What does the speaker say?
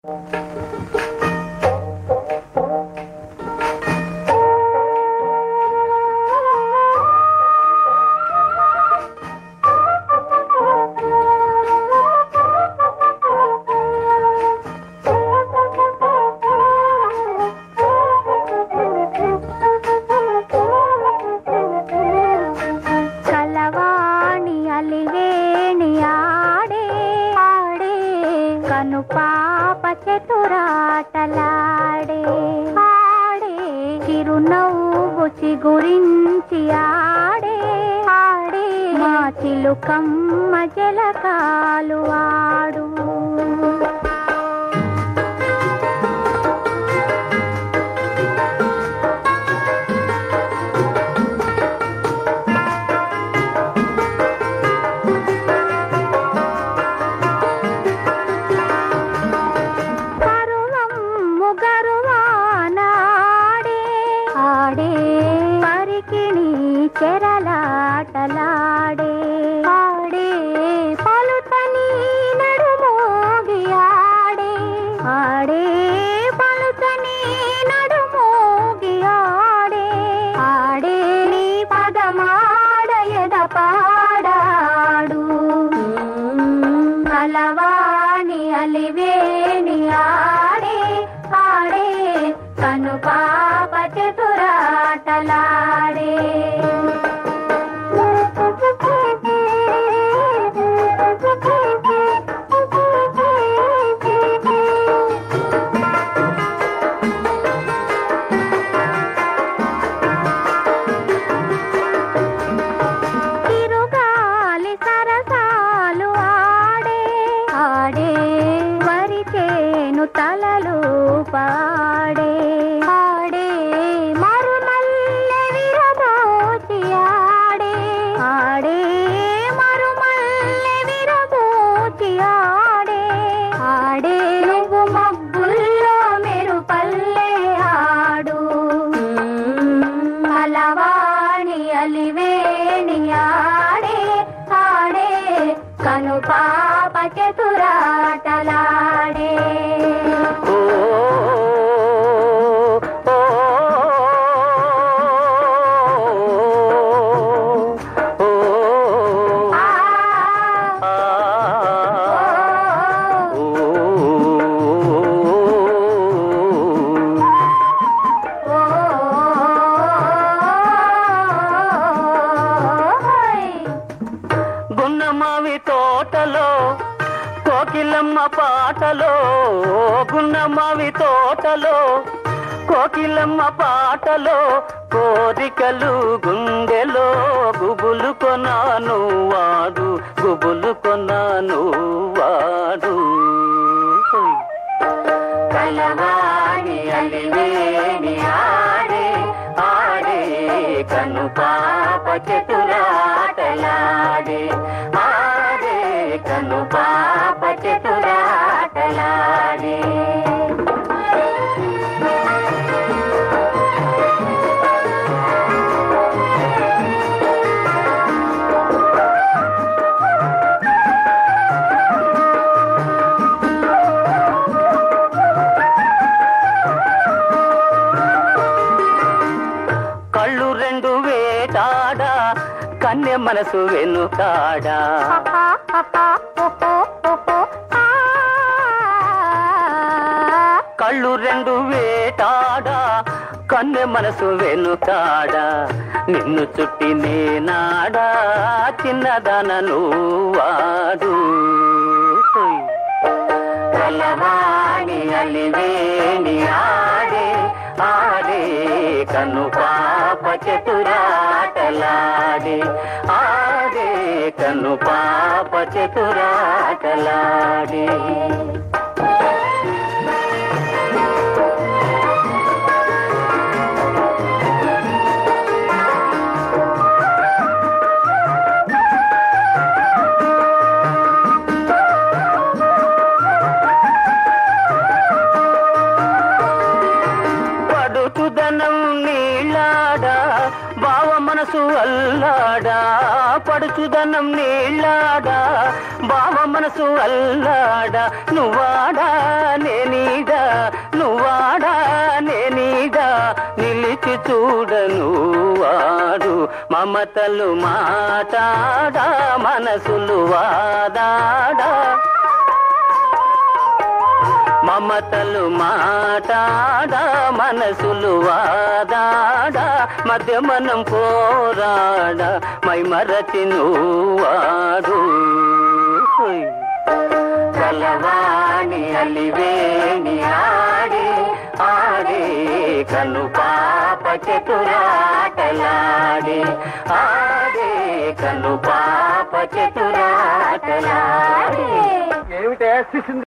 కలవాణి అలివేణి ఆడే ఆడే కను పాప చతురాటలాడే ఆడే చిరునవ్వు చిగురించి ఆడే ఆడే మా చిలుకమ్మ జలకాలు ఆడు పరువం ముగరువానాడే ఆడే పరికిణి చెరలాటలాడే ఆడే పలుతని నడుమోగి ఆడే ఆడే పలుతని నడుమోగి ఆడే ఆడే నీ పదమాడ ఎద పాడాడు అలవాణి అలివేణి ఆడే ఆడే కను పాప చతురాటలాడే తిరుగాలి సరసాలు ఆడే ఆడే వరిచేను తలలు పాడే ఆడే మరుమల్లె విరబోచి ఆడే ఆడే మరుమల్లె విరబోచి ఆడే ఆడే నువ్వు మబ్బుల్లో మెరుపల్లె ఆడు అలవాణి అలివేణి ఆడే ఆడే కను పాప చతురాటలాడే ఓ ఓ ఓ ఆ, ఆ ఓ, ఓ, ఓయ్. గున్నమావి తోటలో కోకిలమ్మ పాటలో గున్నమావి తోటలో కోకిలమ్మ పాటలో కోరికలు గుండెలో గుబులు కొనాను వాడు గుబులు కొనాను వాడు కలవాణి అలివేణి ఆడే ఆడే కను పాప చతురాటలాడే ఆడే కను పాప చతురాటలాడే కళ్ళు రెండు వేటాడా కన్య మనసు వెనుకాడా కళ్ళు రెండు వేటాడా కన్నె మనసు వెనుకాడా నిన్ను చుట్టి నేనాడా చిన్నదనను వాడు కలవాణి అలివేణి ఆడే ఆడే కను పాప చతురాటలాడే ఆడే కను పాప చతురాటలాడే పడుతుదనం నీళ్ళాడా బావ మనసు అల్లాడా పడుచుదనం నీళ్ళాడా బావ మనసు అల్లాడా నువ్వాడా నేనీ చూడను వాడు మమతలు మాటాడా మనసులు వాదాడా మమతలు మాటాడా మనసులు వాదాడా మధ్య మనం పోరాడా మై మరచి వాడు కలవాణి అలివేణి ఆడే ఆడే కను పాప చతురాటలాడే ఆడే కను పాప చతురాటలాడే ఏమిటే శిశు